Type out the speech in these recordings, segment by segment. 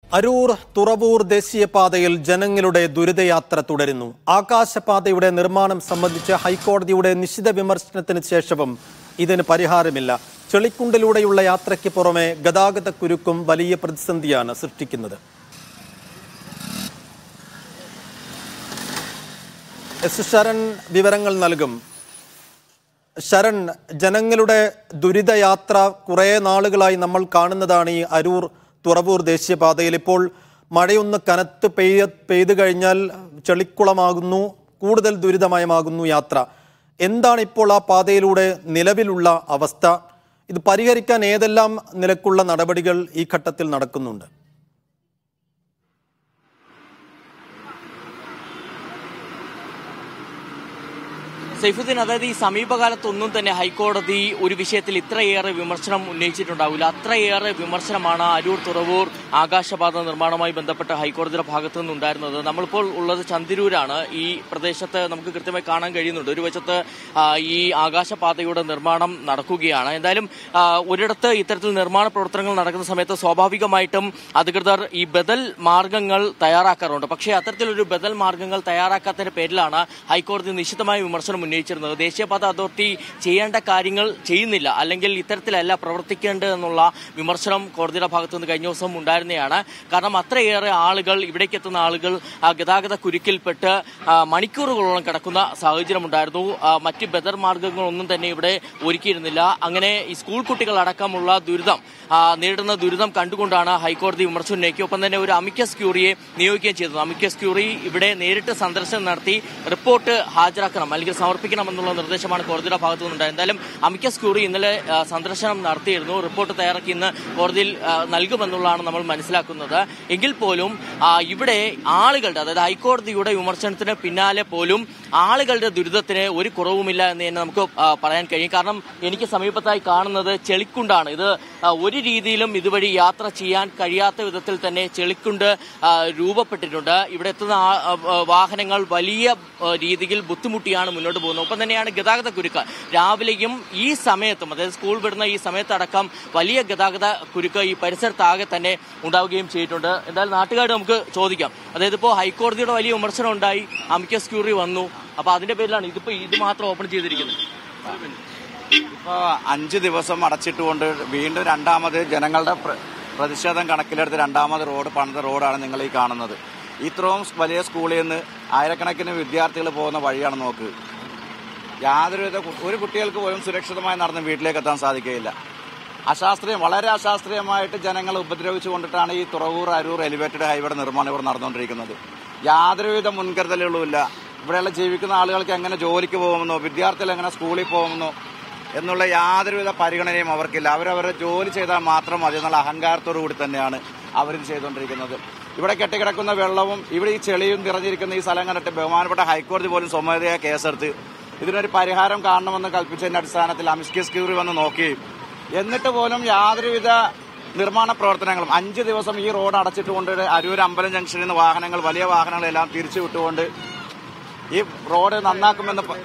അരൂർ തുറവൂർ ദേശീയപാതയിൽ ജനങ്ങളുടെ ദുരിതയാത്ര തുടരുന്നു ആകാശപാതയുടെ നിർമ്മാണം സംബന്ധിച്ച് ഹൈക്കോടതിയുടെ നിശിത വിമർശനത്തിന് ശേഷവും ഇതിന് പരിഹാരമില്ല ചെളിക്കുണ്ടിലൂടെയുള്ള യാത്രയ്ക്ക് പുറമെ ഗതാഗത കുരുക്കും വലിയ പ്രതിസന്ധിയാണ് സൃഷ്ടിക്കുന്നത് എസ് ശരൺ വിവരങ്ങൾ നൽകും ശരൺ ജനങ്ങളുടെ ദുരിതയാത്ര കുറേ നാളുകളായി നമ്മൾ കാണുന്നതാണ് ഈ അരൂർ തുറവൂർ ദേശീയപാതയിൽ ഇപ്പോൾ മഴയൊന്ന് കനത്ത് പെയ്യ പെയ്തു കഴിഞ്ഞാൽ ചെളിക്കുളമാകുന്നു കൂടുതൽ ദുരിതമയമാകുന്നു യാത്ര എന്താണ് ഇപ്പോൾ ആ പാതയിലൂടെ നിലവിലുള്ള അവസ്ഥ ഇത് പരിഹരിക്കാൻ ഏതെല്ലാം നിലക്കുള്ള നടപടികൾ ഈ ഘട്ടത്തിൽ നടക്കുന്നുണ്ട് സൈഫുദ്ദീൻ അതായത് ഈ സമീപകാലത്തൊന്നും തന്നെ ഹൈക്കോടതി ഒരു വിഷയത്തിൽ ഇത്രയേറെ വിമർശനം ഉന്നയിച്ചിട്ടുണ്ടാവില്ല അത്രയേറെ വിമർശനമാണ് അരൂർ തുറവൂർ ആകാശപാത നിർമ്മാണവുമായി ബന്ധപ്പെട്ട് ഹൈക്കോടതിയുടെ ഭാഗത്തു നിന്നുണ്ടായിരുന്നത് നമ്മളിപ്പോൾ ഉള്ളത് ചന്തിരൂരാണ് ഈ പ്രദേശത്ത് നമുക്ക് കൃത്യമായി കാണാൻ കഴിയുന്നുണ്ട് ഒരു വശത്ത് ആ, ഈ ആകാശപാതയുടെ നിർമ്മാണം നടക്കുകയാണ് എന്തായാലും ആ, ഒരിടത്ത് ഇത്തരത്തിൽ നിർമ്മാണ പ്രവർത്തനങ്ങൾ നടക്കുന്ന സമയത്ത് സ്വാഭാവികമായിട്ടും അധികൃതർ ഈ ബദൽ മാർഗങ്ങൾ തയ്യാറാക്കാറുണ്ട് പക്ഷേ അത്തരത്തിലൊരു ബദൽ മാർഗങ്ങൾ തയ്യാറാക്കാത്തതിന്റെ പേരിലാണ് ഹൈക്കോടതി നിശിതമായ വിമർശനം ഉന്നയിച്ചിരുന്നത് ദേശീയപാത അതോറിറ്റി ചെയ്യേണ്ട കാര്യങ്ങൾ ചെയ്യുന്നില്ല അല്ലെങ്കിൽ ഇത്തരത്തിലല്ല പ്രവർത്തിക്കേണ്ടതെന്നുള്ള വിമർശനം കോടതിയുടെ ഭാഗത്തു നിന്ന് കഴിഞ്ഞ ദിവസം ഉണ്ടായിരുന്നതാണ് കാരണം അത്രയേറെ ആളുകൾ ഇവിടേക്ക് എത്തുന്ന ആളുകൾ ആ, ഗതാഗത കുരുക്കിൽപ്പെട്ട് ആ, മണിക്കൂറുകളോളം കിടക്കുന്ന സാഹചര്യമുണ്ടായിരുന്നു ആ, മറ്റ് ബദർ മാർഗങ്ങളൊന്നും തന്നെ ഇവിടെ ഒരുക്കിയിരുന്നില്ല അങ്ങനെ ഈ സ്കൂൾ കുട്ടികളടക്കമുള്ള ദുരിതം ആ, നേരിടുന്ന ദുരിതം കണ്ടുകൊണ്ടാണ് ഹൈക്കോടതി വിമർശനം ഉന്നയിക്കുക ഒപ്പം തന്നെ ഒരു അമിക്കസ് ക്യൂറിയെ നിയോഗിക്കുകയും ചെയ്തത് അമിക്കസ് ക്യൂറി ഇവിടെ നേരിട്ട് സന്ദർശനം നടത്തി റിപ്പോർട്ട് ഹാജരാക്കണം അല്ലെങ്കിൽ സമർപ്പിക്കണമെന്നുള്ള നിർദ്ദേശമാണ് കോടതിയുടെ ഭാഗത്തു നിന്നുണ്ടായത് എന്തായാലും അമിക്കസ് ക്യൂറി ഇന്നലെ ആ, സന്ദർശനം നടത്തിയിരുന്നു റിപ്പോർട്ട് തയ്യാറാക്കി ഇന്ന് കോടതിയിൽ ആ, നൽകുമെന്നുള്ളതാണ് നമ്മൾ മനസ്സിലാക്കുന്നത് എങ്കിൽ പോലും ആ, ഇവിടെ ആളുകളുടെ അതായത് ഹൈക്കോടതിയുടെ വിമർശനത്തിന് പിന്നാലെ പോലും ആളുകളുടെ ദുരിതത്തിന് ഒരു കുറവുമില്ല എന്ന് തന്നെ നമുക്ക് ആ, പറയാൻ കഴിയും കാരണം എനിക്ക് സമീപത്തായി കാണുന്നത് ചെളിക്കുണ്ടാണ് ഇത് ആ, ഒരു രീതിയിലും ഇതുവഴി യാത്ര ചെയ്യാൻ കഴിയാത്ത വിധത്തിൽ തന്നെ ചെളിക്കുണ്ട് ആ, രൂപപ്പെട്ടിട്ടുണ്ട് ഇവിടെ എത്തുന്ന ആ- ആ, ആ, വാഹനങ്ങൾ വലിയ ആ, രീതിയിൽ ബുദ്ധിമുട്ടിയാണ് മുന്നോട്ട് പോകുന്നത് ഒപ്പം തന്നെയാണ് ഗതാഗത കുരുക്ക് രാവിലെയും ഈ സമയത്തും അതായത് സ്കൂൾ വിടുന്ന ഈ സമയത്തടക്കം വലിയ ഗതാഗത കുരുക്ക് ഈ പരിസരത്താകെ തന്നെ ഉണ്ടാവുകയും ചെയ്തിട്ടുണ്ട് എന്തായാലും നാട്ടുകാർ നമുക്ക് ചോദിക്കാം അതായത് ഇപ്പോൾ ഹൈക്കോടതിയുടെ വലിയ വിമർശനം ഉണ്ടായി അമിക്കസ് ക്യൂറി വന്നു അപ്പൊ അതിന്റെ പേരിലാണ് ഇതിപ്പോ ഇത് മാത്രം ഓപ്പൺ ചെയ്തിരിക്കുന്നത് ഇപ്പൊ അഞ്ച് ദിവസം അടച്ചിട്ടുകൊണ്ട് വീണ്ടും രണ്ടാമത് ജനങ്ങളുടെ പ്ര- പ്രതിഷേധം കണക്കിലെടുത്ത് രണ്ടാമത് റോഡ് പണിത റോഡാണ് നിങ്ങൾ ഈ കാണുന്നത് ഇത്രയും വലിയ സ്കൂളിൽ നിന്ന് ആയിരക്കണക്കിന് വിദ്യാർത്ഥികൾ പോകുന്ന വഴിയാണ് നോക്ക് യാതൊരുവിധ കു- ഒരു കുട്ടികൾക്ക് പോലും സുരക്ഷിതമായി നടന്ന് വീട്ടിലേക്ക് എത്താൻ സാധിക്കുകയില്ല അശാസ്ത്രീയം വളരെ അശാസ്ത്രീയമായിട്ട് ജനങ്ങളെ ഉപദ്രവിച്ചു കൊണ്ടിട്ടാണ് ഈ തുറവൂർ അരൂർ എലിവേറ്റഡ് ഹൈവേയുടെ നിർമ്മാണം ഇവിടെ നടന്നുകൊണ്ടിരിക്കുന്നത് യാതൊരുവിധ മുൻകരുതലുകളുമില്ല ഇവിടെയുള്ള ജീവിക്കുന്ന ആളുകൾക്ക് എങ്ങനെ ജോലിക്ക് പോകുമെന്നോ വിദ്യാർത്ഥികൾ എങ്ങനെ സ്കൂളിൽ പോകുമെന്നോ എന്നുള്ള യാതൊരുവിധ പരിഗണനയും അവർക്കില്ല അവരവരുടെ ജോലി ചെയ്താൽ മാത്രം മതി എന്നുള്ള അഹങ്കാരത്തോടു കൂടി തന്നെയാണ് അവരിത് ചെയ്തുകൊണ്ടിരിക്കുന്നത് ഇവിടെ കെട്ടിക്കിടക്കുന്ന വെള്ളവും ഇവിടെ ഈ ചെളിയും നിറഞ്ഞിരിക്കുന്ന ഈ സ്ഥലം കണ്ടിട്ട് ബഹുമാനപ്പെട്ട ഹൈക്കോടതി പോലും സ്വമേധയാ കേസെടുത്ത് ഇതിനൊരു പരിഹാരം കാണണമെന്ന് കൽപ്പിച്ചതിന്റെ അടിസ്ഥാനത്തിൽ അമിസ്കിസ് ക്യൂറി വന്ന് നോക്കി എന്നിട്ട് പോലും യാതൊരുവിധ നിർമ്മാണ പ്രവർത്തനങ്ങളും അഞ്ച് ദിവസം ഈ റോഡ് അടച്ചിട്ടുകൊണ്ട് അരൂർ അമ്പലം ജംഗ്ഷനിൽ നിന്ന് വാഹനങ്ങൾ വലിയ വാഹനങ്ങളെല്ലാം തിരിച്ചു വിട്ടുകൊണ്ട് ഈ റോഡ് നന്നാക്കുമെന്ന് പ-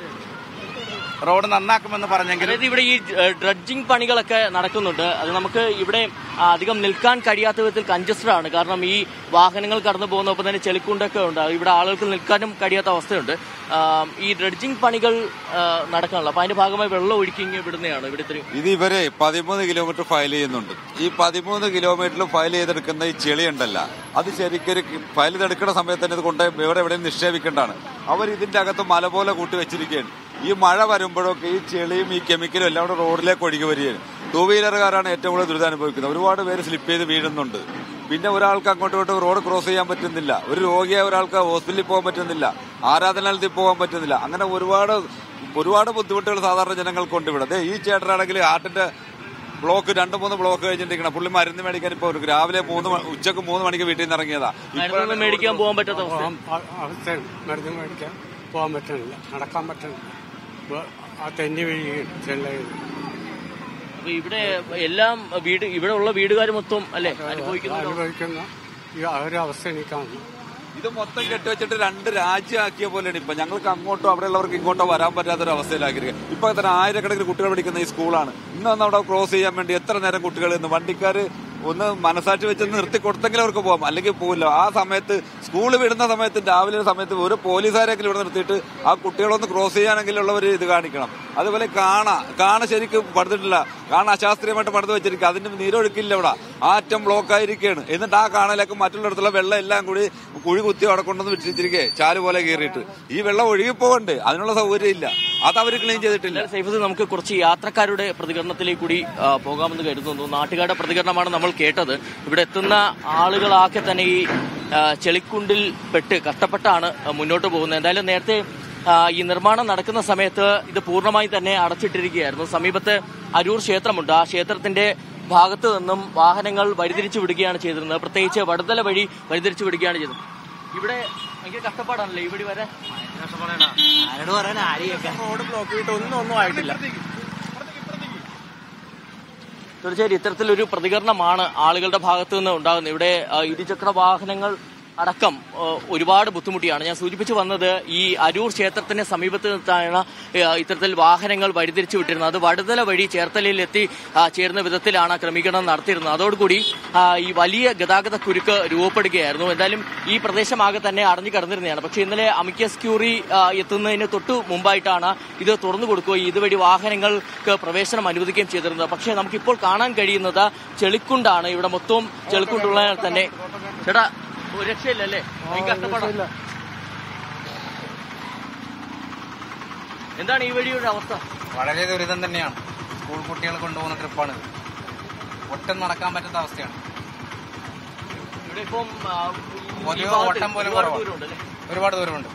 റോഡ് നന്നാക്കുമെന്ന് പറഞ്ഞെങ്കിലും അതായത് ഇവിടെ ഈ ഡ്രഡ്ജിംഗ് പണികളൊക്കെ നടക്കുന്നുണ്ട് അത് നമുക്ക് ഇവിടെ ആ, അധികം നിൽക്കാൻ കഴിയാത്ത വിധത്തിൽ കൺജസ്റ്റഡ് ആണ് കാരണം ഈ വാഹനങ്ങൾ കടന്നു പോകുന്ന ഒപ്പം തന്നെ ചെളിക്കുണ്ടൊക്കെ ഉണ്ട് ഇവിടെ ആളുകൾക്ക് നിൽക്കാനും കഴിയാത്ത അവസ്ഥയുണ്ട് ആ, ഈ ഡ്രഡ്ജിംഗ് പണികൾ ആ, നടക്കാനുള്ള അപ്പൊ അതിന്റെ ഭാഗമായി വെള്ളം ഒഴുക്കി ഇങ്ങ് വിടുന്നതാണ് ഇവിടെ ഇത്രയും ഇത് ഇവരെ പതിമൂന്ന് കിലോമീറ്റർ ഫയൽ ചെയ്യുന്നുണ്ട് ഈ പതിമൂന്ന് കിലോമീറ്ററിൽ ഫയൽ ചെയ്തെടുക്കുന്ന ഈ ചെളി ഉണ്ടല്ല അത് ശരിക്കൊരു ഫയൽ ചെയ്തെടുക്കുന്ന സമയത്ത് തന്നെ ഇത് കൊണ്ട് ഇവിടെ എവിടെയും നിക്ഷേപിക്കേണ്ടതാണ് അവർ ഇതിന്റെ അകത്ത് മല പോലെ കൂട്ടി വെച്ചിരിക്കുകയാണ് ഈ മഴ വരുമ്പോഴൊക്കെ ഈ ചെളിയും ഈ കെമിക്കലും എല്ലാം കൂടെ റോഡിലേക്ക് ഒഴുകി വരികയാണ് ടൂ വീലറുകാരാണ് ഏറ്റവും കൂടുതൽ ദുരിതം അനുഭവിക്കുന്നത് ഒരുപാട് പേര് സ്ലിപ്പ് ചെയ്ത് വീഴുന്നുണ്ട് പിന്നെ ഒരാൾക്ക് അങ്ങോട്ടും ഇങ്ങോട്ടും റോഡ് ക്രോസ് ചെയ്യാൻ പറ്റുന്നില്ല ഒരു രോഗിയായ ഒരാൾക്ക് ഹോസ്പിറ്റലിൽ പോകാൻ പറ്റുന്നില്ല ആരാധനാലയത്തിൽ പോകാൻ പറ്റുന്നില്ല അങ്ങനെ ഒരുപാട് ഒരുപാട് ബുദ്ധിമുട്ടുകൾ സാധാരണ ജനങ്ങൾക്കുണ്ട് ഇവിടെ ദേ ഈ ചേട്ടനാണെങ്കിൽ ഹാർട്ടിന്റെ ബ്ലോക്ക് രണ്ട് മൂന്ന് ബ്ലോക്ക് കഴിഞ്ഞിട്ടിരിക്കണം പുള്ളി മരുന്ന് മേടിക്കാൻ ഇപ്പൊ ഒരു രാവിലെ മൂന്ന് മ- ഉച്ചക്ക് മൂന്ന് മണിക്ക് വീട്ടിൽ നിന്ന് ഇറങ്ങിയതാ മരുന്നൊന്നും മേടിക്കാൻ പോകാൻ പറ്റാത്ത അവസ്ഥ പോകാൻ പ- അവസ്ഥയാണ് മരുന്ന് മേടിക്കാൻ പോകാൻ പറ്റണില്ല നടക്കാൻ പറ്റണില്ല ഇപ്പൊ ആ തെന്നി വീഴുകയും ചെല്ലയും അപ്പൊ ഇവിടെ എല്ലാം വീട് ഇവിടെ ഉള്ള വീടുകാർ മൊത്തം അല്ലെ അനുഭവിക്കുന്നു അനുഭവിക്കുന്ന ഈ ആ ഒരു അവസ്ഥ എനിക്ക് കാണുന്നു ഇത് മൊത്തം കെട്ടിവെച്ചിട്ട് രണ്ട് രാജ്യമാക്കിയ പോലെയാണ് ഇപ്പൊ ഞങ്ങൾക്ക് അങ്ങോട്ടോ അവിടെയുള്ളവർക്ക് ഇങ്ങോട്ടോ വരാൻ പറ്റാത്തൊരു അവസ്ഥയിലാക്കിയിരിക്കുക ഇപ്പൊ തന്നെ ആയിരക്കണക്കിന് കുട്ടികൾ പഠിക്കുന്ന ഈ സ്കൂളാണ് ഇന്ന് വന്ന് അവിടെ ക്രോസ് ചെയ്യാൻ വേണ്ടി എത്ര നേരം കുട്ടികൾ ഇന്ന് വണ്ടിക്കാർ ഒന്ന് മനസാക്ഷി വെച്ച് നിർത്തി കൊടുത്തെങ്കിൽ അവർക്ക് പോകാം അല്ലെങ്കിൽ പോകില്ല ആ സമയത്ത് സ്കൂൾ വിടുന്ന സമയത്ത് രാവിലെ സമയത്ത് ഒരു പോലീസുകാരെങ്കിലും ഇവിടെ നിർത്തിയിട്ട് ആ കുട്ടികളൊന്ന് ക്രോസ് ചെയ്യാനെങ്കിലും ഉള്ളവർ ഇത് കാണിക്കണം അതുപോലെ കാണ കാണ ശരിക്കും പടുത്തിട്ടില്ല കാണ അശാസ്ത്രീയമായിട്ട് പടുത്ത് വെച്ചിരിക്കുക അതിന്റെ നീരൊഴുക്കില്ല ഇവിടെ ആറ്റം ബ്ലോക്ക് ആയിരിക്കുകയാണ് എന്നിട്ട് ആ കാണലേക്ക് മറ്റുള്ളിടത്തുള്ള വെള്ളം എല്ലാം കൂടി കുഴി കുത്തി അവിടെ കൊണ്ടുവന്ന് വിട്ടിരിക്കെ ചാല് പോലെ കയറിയിട്ട് ഈ വെള്ളം ഒഴുകിപ്പോകണ്ട് അതിനുള്ള സൗകര്യം ഇല്ല അത് അവർ ക്ലീൻ ചെയ്തിട്ടില്ല സൈഫുദ്ദീൻ നമുക്ക് കുറച്ച് യാത്രക്കാരുടെ പ്രതികരണത്തിലേക്ക് കൂടി ആ, പോകാമെന്ന് കരുതുന്നു നാട്ടുകാരുടെ പ്രതികരണമാണ് നമ്മൾ കേട്ടത് ഇവിടെ എത്തുന്ന ആളുകളാക്കെ തന്നെ ഈ ആ, ചെളിക്കുണ്ടിൽ പെട്ട് കഷ്ടപ്പെട്ടാണ് മുന്നോട്ട് പോകുന്നത് എന്തായാലും നേരത്തെ ആ, ഈ നിർമ്മാണം നടക്കുന്ന സമയത്ത് ഇത് പൂർണ്ണമായി തന്നെ അടച്ചിട്ടിരിക്കുകയായിരുന്നു സമീപത്ത് അരൂർ ക്ഷേത്രമുണ്ട് ആ ക്ഷേത്രത്തിന്റെ ഭാഗത്ത് നിന്നും വാഹനങ്ങൾ വഴിതിരിച്ചു വിടുകയാണ് ചെയ്തിരുന്നത് പ്രത്യേകിച്ച് വടുതല വഴി വഴിതിരിച്ചു വിടുകയാണ് ചെയ്തത് ഇവിടെ ഭയങ്കര കഷ്ടപ്പാടാണല്ലേ ഈ വഴി വരെ റോഡ് ബ്ലോക്ക് ചെയ്തിട്ട് ഒന്നും ഒന്നും ആയിട്ടില്ല തീർച്ചയായും ഇത്തരത്തിലൊരു പ്രതികരണമാണ് ആളുകളുടെ ഭാഗത്തു നിന്ന് ഉണ്ടാകുന്നത് ഇവിടെ ആ, ഇരുചക്ര വാഹനങ്ങൾ അടക്കം ആ, ഒരുപാട് ബുദ്ധിമുട്ടിയാണ് ഞാൻ സൂചിപ്പിച്ചു വന്നത് ഈ അരൂർ ക്ഷേത്രത്തിന് സമീപത്ത് നിന്നാണ് ആ, ഇത്തരത്തിൽ വാഹനങ്ങൾ വഴിതിരിച്ചു വിട്ടിരുന്നത് അത് വടുതല വഴി ചേർത്തലയിൽ എത്തി ആ, ചേരുന്ന വിധത്തിലാണ് ക്രമീകരണം നടത്തിയിരുന്നത് അതോടുകൂടി ആ, ഈ വലിയ ഗതാഗത കുരുക്ക് രൂപപ്പെടുകയായിരുന്നു എന്തായാലും ഈ പ്രദേശമാകെ തന്നെ അടഞ്ഞു കിടന്നിരുന്നതാണ് പക്ഷേ ഇന്നലെ അമിക്കസ് ക്യൂറി ആ, എത്തുന്നതിന് തൊട്ടു മുമ്പായിട്ടാണ് ഇത് തുറന്നു കൊടുക്കുകയും ഇതുവഴി വാഹനങ്ങൾക്ക് പ്രവേശനം അനുവദിക്കുകയും ചെയ്തിരുന്നത് പക്ഷേ നമുക്കിപ്പോൾ കാണാൻ കഴിയുന്നത് ചെളിക്കുണ്ടാണ് ഇവിടെ മൊത്തവും ചെളിക്കുണ്ടുള്ള തന്നെ ചേട്ടാ ഒരു രക്ഷയില്ലല്ലേ ഭയങ്കര കഷ്ടപ്പാടാ. എന്താണ് ഈ വഴിയുടെ അവസ്ഥ വളരെ ദുരിതം തന്നെയാണ് സ്കൂൾ കുട്ടികൾ കൊണ്ടുപോകുന്ന ട്രിപ്പാണ് ഒട്ടും നടക്കാൻ പറ്റാത്ത അവസ്ഥയാണ് ഇവിടെ ഇപ്പം ആ, ഈ പൊതുവെ ഭാഗത്ത് ഓട്ടം പോലും ഒരുപാട് കുറവാണ്. ദൂരമുണ്ട് അല്ലേ? ഒരുപാട് ദൂരമുണ്ട്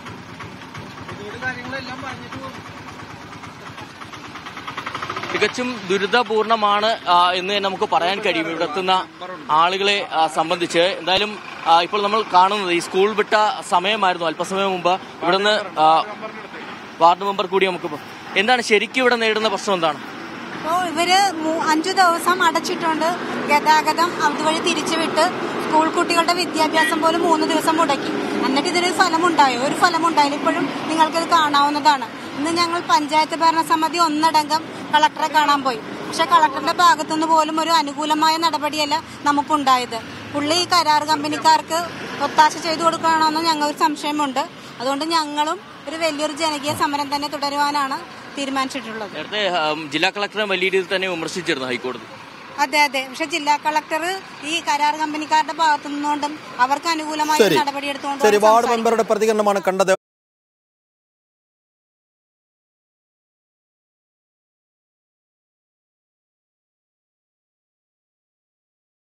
തികച്ചും ദുരിതപൂർണമാണ് ആ, എന്ന് തന്നെ നമുക്ക് പറയാൻ കഴിയും ഇവിടെ എത്തുന്ന ആളുകളെ ആ, സംബന്ധിച്ച് എന്തായാലും ആ, ഇപ്പോൾ നമ്മൾ കാണുന്നത് ഈ സ്കൂൾ വിട്ട സമയമായിരുന്നു അല്പസമയം മുമ്പ് ഇവിടുന്ന് ആ, വാർഡ് മെമ്പർ കൂടി നമുക്ക് പോ- എന്താണ് ശരിക്കും ഇവിടെ നേരിടുന്ന പ്രശ്നം എന്താണ് അപ്പോൾ ഇവര് മൂ- അഞ്ചു ദിവസം അടച്ചിട്ടുണ്ട് ഗതാഗതം അതുവഴി തിരിച്ചുവിട്ട് സ്കൂൾ കുട്ടികളുടെ വിദ്യാഭ്യാസം പോലും മൂന്ന് ദിവസം മുടക്കി എന്നിട്ട് ഇതിനൊരു ഫലമുണ്ടായോ ഒരു ഫലമുണ്ടായില്ല ഇപ്പോഴും നിങ്ങൾക്കിത് കാണാവുന്നതാണ് ഇന്ന് ഞങ്ങൾ പഞ്ചായത്ത് ഭരണസമിതി ഒന്നടങ്കം കളക്ടറെ കാണാൻ പോയി പക്ഷെ കളക്ടറുടെ ഭാഗത്തുനിന്ന് പോലും ഒരു അനുകൂലമായ നടപടിയല്ല നമുക്കുണ്ടായത് പുള്ളി ഈ കരാർ കമ്പനിക്കാർക്ക് ഒത്താശ ചെയ്തു കൊടുക്കണമെന്ന് ഞങ്ങൾക്ക് സംശയമുണ്ട് അതുകൊണ്ട് ഞങ്ങളും ഒരു വലിയൊരു ജനകീയ സമരം തന്നെ തുടരുവാനാണ് തീരുമാനിച്ചിട്ടുള്ളത് നേരത്തെ ഉം, ജില്ലാ കളക്ടറെ വലിയ രീതിയിൽ തന്നെ വിമർശിച്ചിരുന്നു ഹൈക്കോടതി അതെ അതെ പക്ഷെ ജില്ലാ കളക്ടർ ഈ കരാർ കമ്പനിക്കാരുടെ ഭാഗത്തു നിന്നുകൊണ്ടും അവർക്ക് അനുകൂലമായ ശരി നടപടിയെടുത്തുകൊണ്ടും ശരി വാർഡ് മെമ്പറുടെ പ്രതികരണമാണ് കണ്ടത്